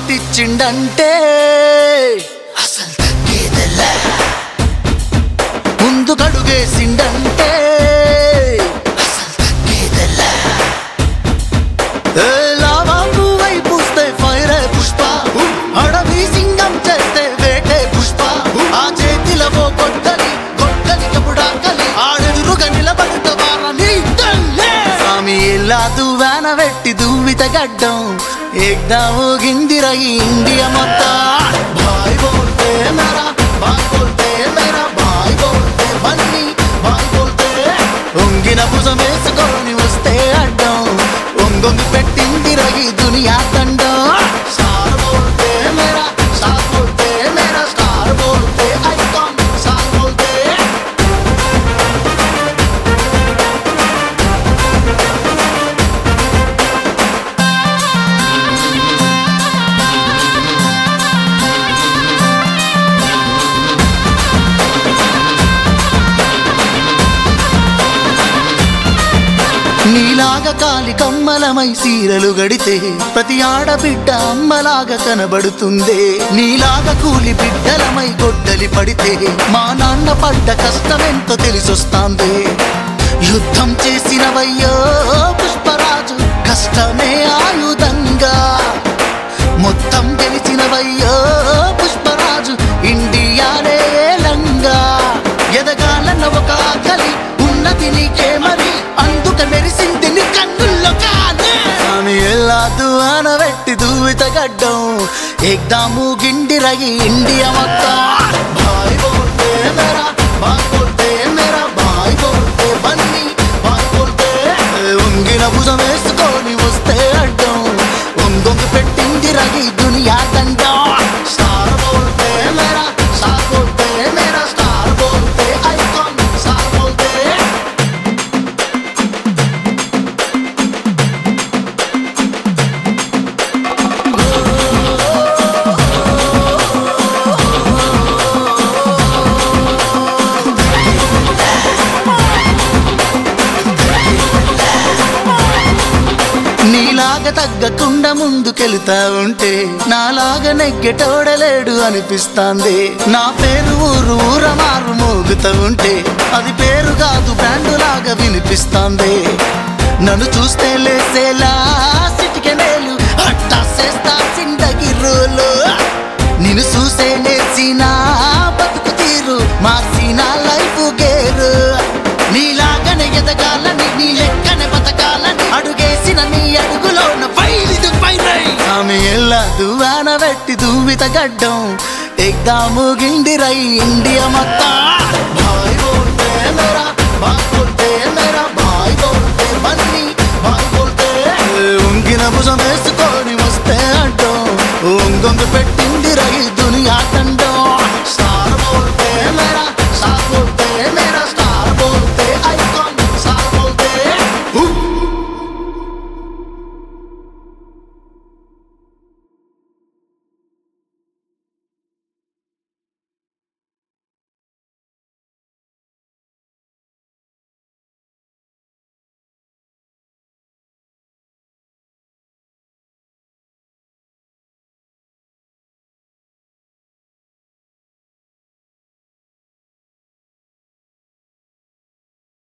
మాటిచ్చిండంటే అసలు తగ్గేదెలా ముందు కడుగేసిండంటే అసలు తగ్గేదెలా ఏ లావా పువ్వై పూస్తే ఫైరే పుష్ప అడవి సింగం చేస్తే వేటే పుష్ప ఆ చేతిలో ఓ కొట్టలి కొట్టలి కపుడాకలి ఆడెదురుగా నిలబడితే వారని స్వామి ఇలా దువ్వాన వెట్టి దువ్విత గడ్డం ఏకదమ్ గిందిర ఈ ఇండియా మొత్తం భాయ్ బోల్తే మేరా భాయ్ బోల్తే మేరా భాయ్ బోల్తే బన్నీ భాయ్ బోల్తే ఉంగిన భుజం వేసుకొని వస్తే అడ్డం ఒంగొంగి పెట్టింది రగి దునియా దండం స్టార్ బోల్తే మేరా స్టార్ బోల్తే మేరా స్టార్ బోల్తే ఐకాన్ స్టార్ బోల్తే నీలాగా కాలి కమ్మలమై సీరలు గడితే ప్రతి ఆడబిడ్డ అమ్మలాగా కనబడుతుందే నీలాగా కూలి బిడ్డలమై గొడ్డలి పడితే మా నాన్న పడ్డ కష్టమెంతో తెలిసొస్తాందే యుద్ధం చేసినవయ్యో పుష్పరాజు కష్టమే ఆయుధంగా మొత్తం గెలిచినవయ్యో పుష్పరాజు ఇండియానే లంగా ఎదగాలన్న ఒక ఆకలి ఉన్నది నీకే మరి అందుక మెరిసింది నీ కన్నుల్లో కానే ఆమె ఎల్లాదు ఆనబెట్టి దూవిత గడ్డం ఏకదాము గిండిరగి ఇండియా మొత్తం భాయ్ బోల్తే మేరా భాయ్ బోల్తే మేరా భాయ్ బోల్తే బన్నీ భాయ్ బోల్తే ఉంగిన భుజం వేసుకొని వస్తే అడ్డం ఒంగొంగి పెట్టింది రగి దునియా దండం స్టార్ బోల్తే మేరా స్టార్ బోల్తే మేరా స్టార్ బోల్తే ఐకాన్ స్టార్ బోల్తే నీలాగా తగ్గకుండా ముందుకెళ్తా ఉంటే నాలాగా నెగ్గెటోడలేడు అనిపిస్తాంది నా పేరు ఊరు ఊర మారు మోగుతా ఉంటే అది పేరు కాదు బ్రాండ్ లాగా వినిపిస్తాంది నన్ను చూస్తే లేసేలా సిటికెనేలు అట్టా చేస్తా సిందగి రోలు నిన్ను చూసే నేర్చిన బతుకు తీరు మార్చిన లైఫ్ గేరు నీలాగనే ఎదగాలని నీ లెక్కనే బతకాలని అడుగేసిన నీ అడుగులోన ఫైలిదు ఫైరై ఆమె ఎల్లా దువ్వాన పెట్టి దువ్విత గడ్డం ఎగ్దాము గిండిరై ఇండియా మొత్తం భాయ్ బోల్తే మేరా భాయ్ బోల్తే